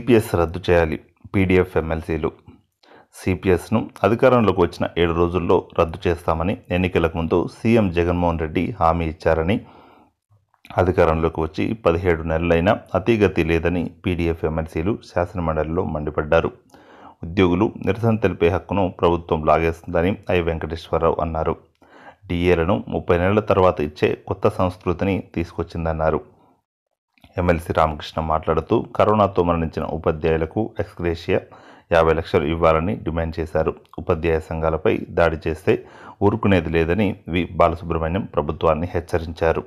CPS రద్దు చేయాలి PDF ఎమ్మెల్సీలు సిపిఎస్ను అధికారంలోకి వచ్చిన ఏడు రోజుల్లో రద్దు చేస్తామని ఎన్నికలకు ముందు సీఎం జగన్మోహన్ రెడ్డి హామీ ఇచ్చారని అధికారంలోకి వచ్చి పదిహేడు నెలలైనా అతీగతి లేదని పీడీఎఫ్ ఎమ్మెల్సీలు శాసనమండలిలో మండిపడ్డారు ఉద్యోగులు నిరసన తెలిపే హక్కును ప్రభుత్వం లాగేస్తుందని ఐ వెంకటేశ్వరరావు అన్నారు డిఏలను ముప్పై నెలల తర్వాత ఇచ్చే కొత్త సంస్కృతిని తీసుకొచ్చిందన్నారు ఎమ్మెల్సీ రామకృష్ణ మాట్లాడుతూ కరోనాతో మరణించిన ఉపాధ్యాయులకు ఎక్స్గ్రేషియా యాభై లక్షలు ఇవ్వాలని డిమాండ్ చేశారు ఉపాధ్యాయ సంఘాలపై దాడి చేస్తే ఊరుకునేది లేదని వి బాలసుబ్రహ్మణ్యం ప్రభుత్వాన్ని హెచ్చరించారు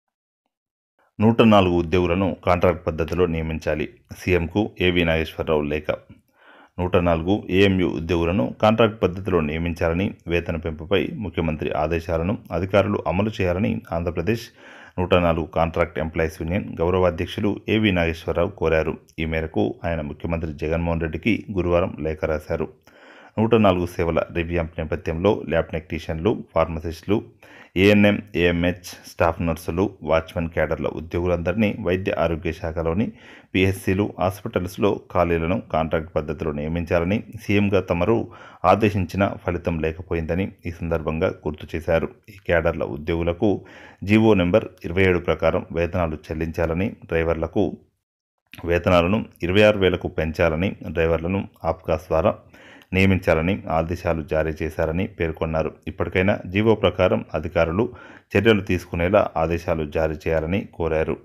నూట నాలుగు ఉద్యోగులను కాంట్రాక్ట్ పద్ధతిలో నియమించాలి సీఎంకు ఏవి నాగేశ్వరరావు లేఖ నూట నాలుగు ఏఎంయు ఉద్యోగులను కాంట్రాక్ట్ పద్ధతిలో నియమించాలని వేతన పెంపుపై ముఖ్యమంత్రి ఆదేశాలను అధికారులు అమలు చేయాలని ఆంధ్రప్రదేశ్ నూట నాలుగు కాంట్రాక్ట్ ఎంప్లాయీస్ యూనియన్ గౌరవాధ్యక్షులు ఏవి నాగేశ్వరరావు కోరారు ఈ మేరకు ఆయన ముఖ్యమంత్రి జగన్మోహన్ రెడ్డికి గురువారం లేఖ రాశారు నూట నాలుగు సేవల రివ్యాంప్ నేపథ్యంలో ల్యాబ్ టెక్నీషియన్లు ఫార్మసిస్టులు ఏఎన్ఎం ఏఎంహెచ్ స్టాఫ్ నర్సులు వాచ్మెన్ క్యాడర్ల ఉద్యోగులందరినీ వైద్య ఆరోగ్య శాఖలోని పిహెచ్సిలు హాస్పిటల్స్లో ఖాళీలను కాంట్రాక్ట్ పద్ధతిలో నియమించాలని సీఎంగా తమరు ఆదేశించిన ఫలితం లేకపోయిందని ఈ సందర్భంగా గుర్తు చేశారు ఈ క్యాడర్ల ఉద్యోగులకు జీవో నెంబర్ ఇరవై ఏడు ప్రకారం వేతనాలు చెల్లించాలని డ్రైవర్లకు వేతనాలను ఇరవై ఆరు వేలకు పెంచాలని డ్రైవర్లను ఆప్కాస్ ద్వారా నియమించాలని ఆదేశాలు జారీ చేశారని పేర్కొన్నారు ఇప్పటికైనా జీవో ప్రకారం అధికారులు చర్యలు తీసుకునేలా ఆదేశాలు జారీ చేయాలని కోరారు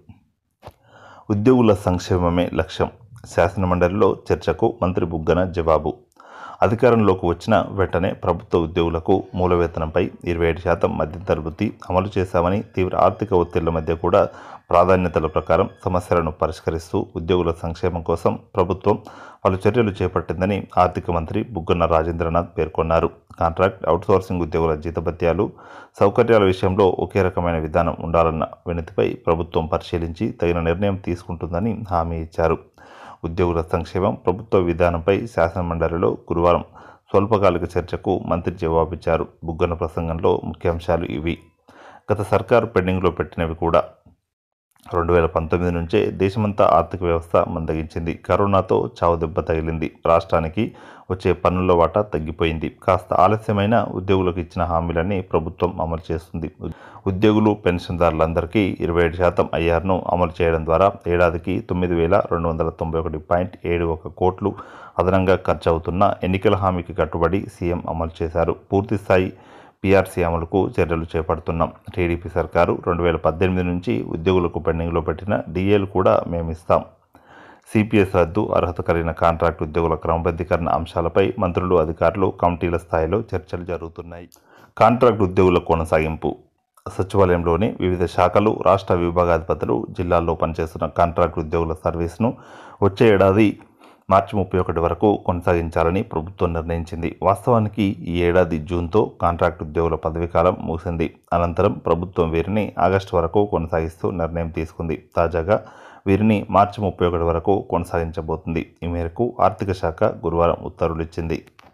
ఉద్యోగుల సంక్షేమమే లక్ష్యం శాసనమండలిలో చర్చకు మంత్రి బుగ్గన జవాబు అధికారంలోకి వచ్చిన వెంటనే ప్రభుత్వ ఉద్యోగులకు మూల వేతనంపై ఇరవై ఏడు శాతం మధ్యంతర వృత్తి అమలు చేశామని తీవ్ర ఆర్థిక ఒత్తిళ్ల మధ్య కూడా ప్రాధాన్యతల ప్రకారం సమస్యలను పరిష్కరిస్తూ ఉద్యోగుల సంక్షేమం కోసం ప్రభుత్వం పలు చర్యలు చేపట్టిందని ఆర్థిక మంత్రి బుగ్గన రాజేంద్రనాథ్ పేర్కొన్నారు కాంట్రాక్ట్ అవుట్సోర్సింగ్ ఉద్యోగుల జీతభత్యాలు సౌకర్యాల విషయంలో ఒకే రకమైన విధానం ఉండాలన్న వినతిపై ప్రభుత్వం పరిశీలించి తగిన నిర్ణయం తీసుకుంటుందని హామీ ఇచ్చారు ఉద్యోగుల సంక్షేమం ప్రభుత్వ విధానంపై శాసనమండలిలో గురువారం స్వల్పకాలిక చర్చకు మంత్రి జవాబిచ్చారు బుగ్గన ప్రసంగంలో ముఖ్యాంశాలు ఇవి గత సర్కారు పెండింగ్లో పెట్టినవి కూడా రెండు వేల పంతొమ్మిది నుంచే దేశమంతా ఆర్థిక వ్యవస్థ మందగించింది కరోనాతో చావు దెబ్బ తగిలింది రాష్ట్రానికి వచ్చే పన్నుల వాటా తగ్గిపోయింది కాస్త ఆలస్యమైన ఉద్యోగులకు ఇచ్చిన హామీలన్నీ ప్రభుత్వం అమలు చేస్తుంది ఉద్యోగులు పెన్షన్దారులందరికీ ఇరవై ఏడు శాతం ఐఆర్ను అమలు చేయడం ద్వారా ఏడాదికి తొమ్మిది వేల రెండు వందల తొంభై ఒకటి పాయింట్ ఏడు ఒక కోట్లు అదనంగా ఖర్చు అవుతున్న ఎన్నికల హామీకి కట్టుబడి సీఎం అమలు చేశారు పూర్తిస్థాయి పీఆర్సీ అమలుకు చర్యలు చేపడుతున్నాం టీడీపీ సర్కారు రెండు వేల పద్దెనిమిది నుంచి ఉద్యోగులకు పెండింగ్లో పెట్టిన డిఏలు కూడా మేమిస్తాం సిపిఎస్ రద్దు అర్హత కలిగిన కాంట్రాక్ట్ ఉద్యోగుల క్రమబద్ధీకరణ అంశాలపై మంత్రులు అధికారులు కమిటీల స్థాయిలో చర్చలు జరుగుతున్నాయి కాంట్రాక్ట్ ఉద్యోగుల కొనసాగింపు సచివాలయంలోని వివిధ శాఖలు రాష్ట్ర విభాగాధిపతులు జిల్లాల్లో పనిచేస్తున్న కాంట్రాక్ట్ ఉద్యోగుల సర్వీస్ను వచ్చే ఏడాది మార్చి ముప్పై ఒకటి వరకు కొనసాగించాలని ప్రభుత్వం నిర్ణయించింది వాస్తవానికి ఈ ఏడాది జూన్తో కాంట్రాక్ట్ ఉద్యోగుల పదవీకాలం ముగిసింది అనంతరం ప్రభుత్వం వీరిని ఆగస్టు వరకు కొనసాగిస్తూ నిర్ణయం తీసుకుంది తాజాగా వీరిని మార్చి ముప్పై ఒకటి వరకు కొనసాగించబోతుంది ఈ మేరకు ఆర్థిక శాఖ గురువారం ఉత్తర్వులు ఇచ్చింది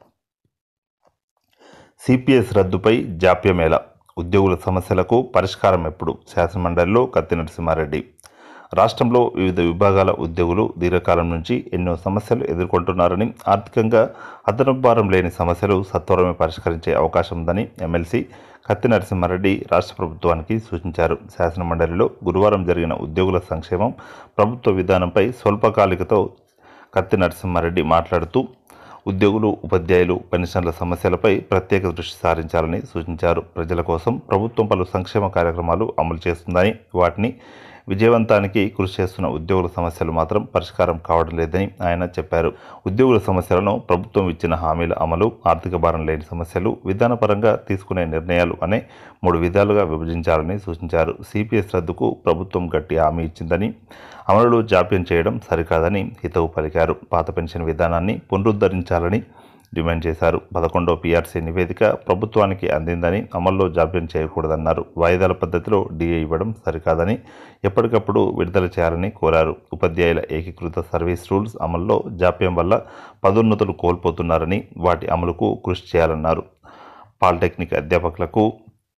సిపిఎస్ రద్దుపై జాప్యమేళ ఉద్యోగుల సమస్యలకు పరిష్కారం ఎప్పుడు శాసనమండలిలో కత్తి నరసింహారెడ్డి రాష్ట్రంలో వివిధ విభాగాల ఉద్యోగులు దీర్ఘకాలం నుంచి ఎన్నో సమస్యలు ఎదుర్కొంటున్నారని ఆర్థికంగా అదనపు భారం లేని సమస్యలు సత్వరమే పరిష్కరించే అవకాశం ఉందని ఎమ్మెల్సీ కత్తి నరసింహారెడ్డి రాష్ట్ర ప్రభుత్వానికి సూచించారు శాసనమండలిలో గురువారం జరిగిన ఉద్యోగుల సంక్షేమం ప్రభుత్వ విధానంపై స్వల్పకాలికతో కత్తి నరసింహారెడ్డి మాట్లాడుతూ ఉద్యోగులు ఉపాధ్యాయులు పెన్షన్ల సమస్యలపై ప్రత్యేక దృష్టి సారించాలని సూచించారు ప్రజల కోసం ప్రభుత్వం పలు సంక్షేమ కార్యక్రమాలు అమలు చేస్తుందని వాటిని విజయవంతానికి కృషి చేస్తున్న ఉద్యోగుల సమస్యలు మాత్రం పరిష్కారం కావడం లేదని ఆయన చెప్పారు ఉద్యోగుల సమస్యలను ప్రభుత్వం ఇచ్చిన హామీల అమలు ఆర్థిక భారం లేని సమస్యలు విధానపరంగా తీసుకునే నిర్ణయాలు అనే మూడు విధాలుగా విభజించాలని సూచించారు సిపిఎస్ రద్దుకు ప్రభుత్వం గట్టి హామీ ఇచ్చిందని అమలులో జాప్యం చేయడం సరికాదని హితవు పలికారు పాత పెన్షన్ విధానాన్ని పునరుద్ధరించాలని డిమాండ్ చేశారు పదకొండో పీఆర్సీ నివేదిక ప్రభుత్వానికి అందిందని అమల్లో జాప్యం చేయకూడదన్నారు వాయిదాల పద్ధతిలో డిఏ ఇవ్వడం సరికాదని ఎప్పటికప్పుడు విడుదల చేయాలని కోరారు ఉపాధ్యాయుల ఏకీకృత సర్వీస్ రూల్స్ అమల్లో జాప్యం వల్ల పదోన్నతులు కోల్పోతున్నారని వాటి అమలుకు కృషి చేయాలన్నారు పాలిటెక్నిక్ అధ్యాపకులకు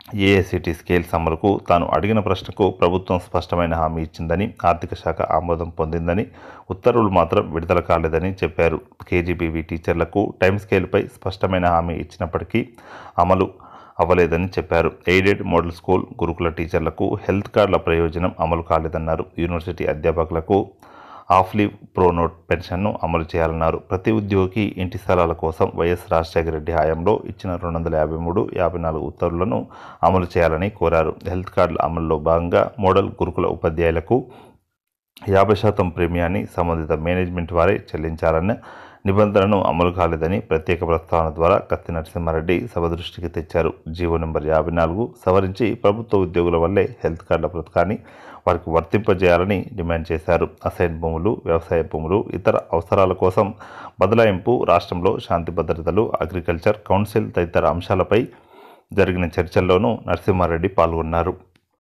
ఏఐసిటి స్కేల్స్ అమలుకు తాను అడిగిన ప్రశ్నకు ప్రభుత్వం స్పష్టమైన హామీ ఇచ్చిందని ఆర్థిక శాఖ ఆమోదం పొందిందని ఉత్తర్వులు మాత్రం విడుదల కాలేదని చెప్పారు కేజీబీవీ టీచర్లకు టైం స్కేల్పై స్పష్టమైన హామీ ఇచ్చినప్పటికీ అమలు అవ్వలేదని చెప్పారు ఎయిడెడ్ మోడల్ స్కూల్ గురుకుల టీచర్లకు హెల్త్ కార్డుల ప్రయోజనం అమలు కాలేదన్నారు యూనివర్సిటీ అధ్యాపకులకు ఆఫ్ లీవ్ ప్రోనోట్ పెన్షన్ను అమలు చేయాలన్నారు ప్రతి ఉద్యోగి ఇంటి స్థలాల కోసం వైఎస్ రాజశేఖర రెడ్డి హయాంలో ఇచ్చిన రెండు వందల యాభై మూడు యాభై నాలుగు ఉత్తర్వులను అమలు చేయాలని కోరారు హెల్త్ కార్డుల అమలులో భాగంగా మోడల్ గురుకుల ఉపాధ్యాయులకు యాభై శాతం ప్రీమియాన్ని సంబంధిత మేనేజ్మెంట్ వారే చెల్లించాలన్న నిబంధనను అమలు కాలేదని ప్రత్యేక ప్రస్తావన ద్వారా కత్తి నరసింహారెడ్డి సభ దృష్టికి తెచ్చారు జీవో నెంబర్ యాభై నాలుగు సవరించి ప్రభుత్వ ఉద్యోగుల వల్లే హెల్త్ కార్డుల పథకాన్ని వారికి వర్తింపజేయాలని డిమాండ్ చేశారు అసైన్ భూములు వ్యవసాయ భూములు ఇతర అవసరాల కోసం బదలాయింపు రాష్ట్రంలో శాంతి భద్రతలు అగ్రికల్చర్ కౌన్సిల్ తదితర అంశాలపై జరిగిన చర్చల్లోనూ నరసింహారెడ్డి పాల్గొన్నారు